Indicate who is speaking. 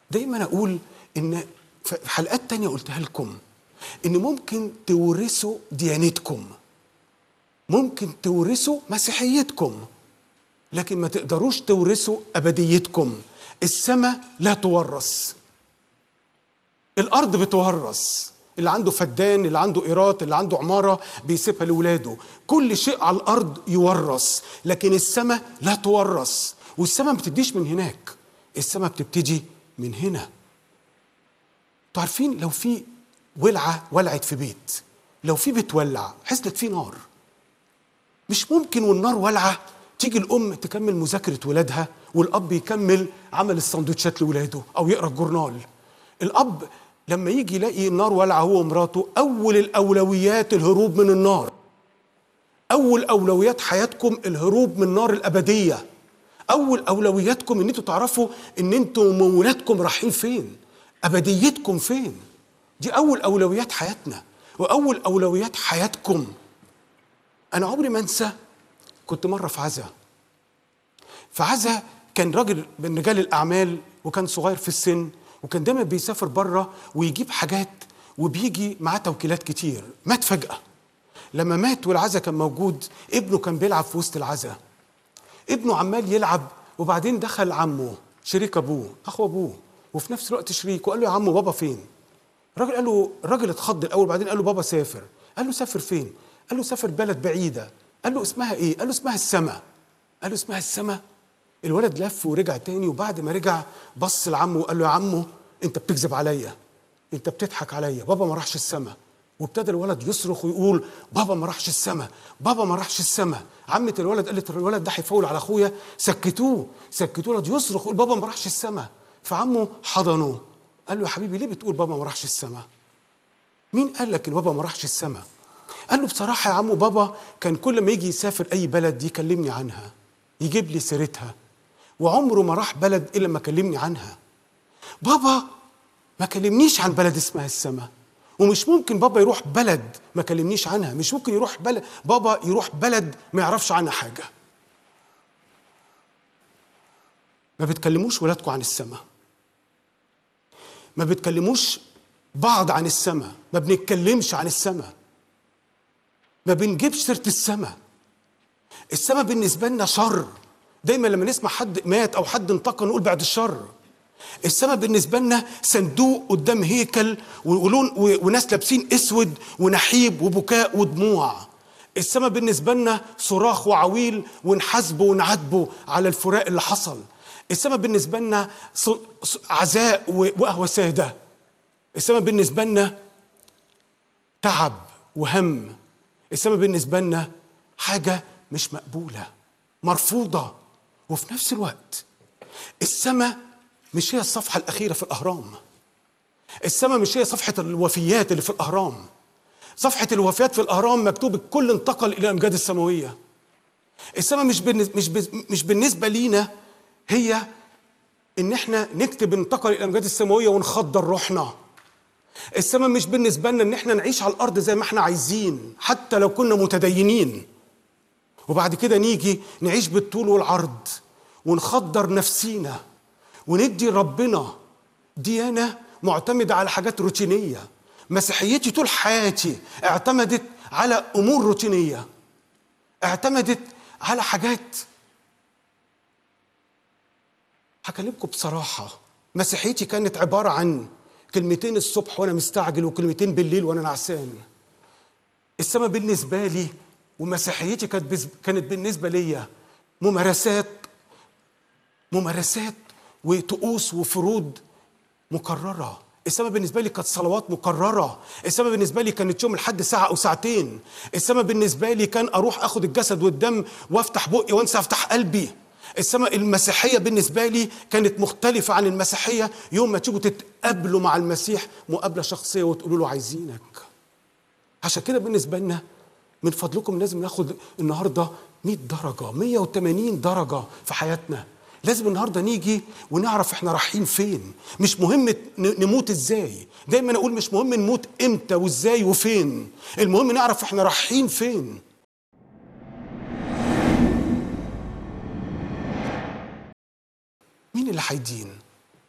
Speaker 1: دايما اقول ان في حلقات تانية قلتها لكم ان ممكن تورثوا ديانتكم ممكن تورثوا مسيحيتكم لكن ما تقدروش تورثوا ابديتكم السماء لا تورث الارض بتورث اللي عنده فدان اللي عنده ايرات اللي عنده عماره بيسيبها لاولاده كل شيء على الارض يورث لكن السماء لا تورث والسماء ما بتبتديش من هناك السماء بتبتدي من هنا انتوا عارفين لو في ولعه ولعت في بيت لو في بيت ولع حصلت فيه نار مش ممكن والنار والعه تيجي الام تكمل مذاكره ولادها والاب يكمل عمل السندوتشات لاولاده او يقرا الجورنال الاب لما يجي يلاقي النار والعه هو ومراته اول الاولويات الهروب من النار اول اولويات حياتكم الهروب من نار الابديه اول اولوياتكم ان انتوا تعرفوا ان انتوا وولادكم رايحين فين ابديتكم فين دي اول اولويات حياتنا واول اولويات حياتكم انا عمري ما انسى كنت مره في عزا في عزا كان راجل من رجال الاعمال وكان صغير في السن وكان دايما بيسافر بره ويجيب حاجات وبيجي معاه توكيلات كتير مات فجاه لما مات والعزا كان موجود ابنه كان بيلعب في وسط العزا ابنه عمال يلعب وبعدين دخل عمه شريك ابوه اخو ابوه وفي نفس الوقت شريك وقال له يا عمو بابا فين الراجل قال له الراجل اتخض الاول بعدين قال له بابا سافر قال له سافر فين قال له سافر بلد بعيده قال له اسمها ايه قال له اسمها السما قال له اسمها السما الولد لف ورجع تاني وبعد ما رجع بص لعمه وقال له يا عمو انت بتكذب عليا انت بتضحك عليا بابا ما راحش السما وابتدى الولد يصرخ ويقول بابا ما راحش السما بابا ما راحش السما عمة الولد قالت الولد ده هيفول على اخويا سكتوه سكتوه الولد يصرخ يقول بابا ما راحش السما فعمه حضنه قال له يا حبيبي ليه بتقول بابا ما راحش السما مين قال لك ان بابا ما راحش السما قال له بصراحة يا عمو بابا كان كل ما يجي يسافر أي بلد يكلمني عنها يجيب لي سيرتها وعمره ما راح بلد إلا ما كلمني عنها بابا ما كلمنيش عن بلد اسمها السما ومش ممكن بابا يروح بلد ما كلمنيش عنها مش ممكن يروح بلد بابا يروح بلد ما يعرفش عنها حاجة ما بتكلموش ولادكم عن السما ما بتكلموش بعض عن السما ما بنتكلمش عن السما ما بنجيبش سيره السما السما بالنسبه لنا شر دايما لما نسمع حد مات او حد انتقل نقول بعد الشر السما بالنسبه لنا صندوق قدام هيكل ولون وناس لابسين اسود ونحيب وبكاء ودموع السما بالنسبه لنا صراخ وعويل ونحاسبه ونعاتبه على الفراق اللي حصل السما بالنسبه لنا عزاء وقهوه ساده السما بالنسبه لنا تعب وهم السماء بالنسبة لنا حاجة مش مقبولة مرفوضة وفي نفس الوقت السماء مش هي الصفحة الأخيرة في الأهرام السماء مش هي صفحة الوفيات اللي في الأهرام صفحة الوفيات في الأهرام مكتوب الكل انتقل إلى الأمجاد السماوية السماء مش بالنسبة مش مش بالنسبة لينا هي إن إحنا نكتب انتقل إلى الأمجاد السماوية ونخدر روحنا السماء مش بالنسبة لنا ان احنا نعيش على الارض زي ما احنا عايزين حتى لو كنا متدينين وبعد كده نيجي نعيش بالطول والعرض ونخدر نفسينا وندي ربنا ديانة معتمدة على حاجات روتينية مسيحيتي طول حياتي اعتمدت على امور روتينية اعتمدت على حاجات هكلمكم بصراحة مسيحيتي كانت عبارة عن كلمتين الصبح وانا مستعجل وكلمتين بالليل وانا نعسان السماء بالنسبه لي ومسيحيتي كانت كانت بالنسبه ليا ممارسات ممارسات وطقوس وفروض مكرره السماء بالنسبة لي كانت صلوات مكررة السماء بالنسبة لي كانت يوم لحد ساعة أو ساعتين السماء بالنسبة لي كان أروح أخد الجسد والدم وأفتح بقي وأنسى أفتح قلبي السماء المسيحية بالنسبة لي كانت مختلفة عن المسيحية يوم ما تيجوا تتقابلوا مع المسيح مقابلة شخصية وتقولوا له عايزينك عشان كده بالنسبة لنا من فضلكم لازم ناخد النهاردة 100 درجة 180 درجة في حياتنا لازم النهاردة نيجي ونعرف احنا رايحين فين مش مهم نموت ازاي دايما اقول مش مهم نموت امتى وازاي وفين المهم نعرف احنا رايحين فين مين اللي هيدين